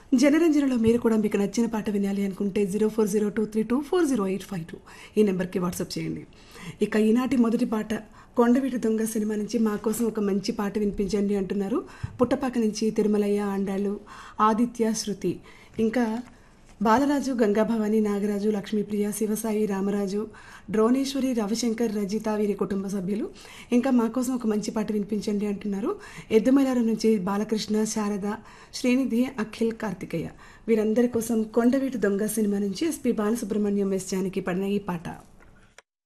జనరంజనలో మీరు కూడా మీకు నచ్చిన పాట వినాలి అనుకుంటే zero four zero two three two four zero eight five two ఈ నెంబర్కి వాట్సాప్ చేయండి ఇక ఈనాటి మొదటి పాట కొండవీటి దొంగ సినిమా నుంచి మా కోసం ఒక మంచి పాట వినిపించండి అంటున్నారు పుట్టపాక నుంచి తిరుమలయ్య ఆండాలు ఆదిత్య శృతి ఇంకా బాలరాజు గంగాభవాని నాగరాజు లక్ష్మీప్రియ శివసాయి రామరాజు డ్రోనేశ్వరి రవిశంకర్ రజిత వీరి కుటుంబ సభ్యులు ఇంకా మా కోసం ఒక మంచి పాట వినిపించండి అంటున్నారు ఎద్దుమైలారం నుంచి బాలకృష్ణ శారద శ్రీనిధి అఖిల్ కార్తికేయ వీరందరి కోసం కొండవీటి దొంగ సినిమా నుంచి ఎస్పి బాలసుబ్రహ్మణ్యం ఎస్ జానకి పడిన ఈ పాట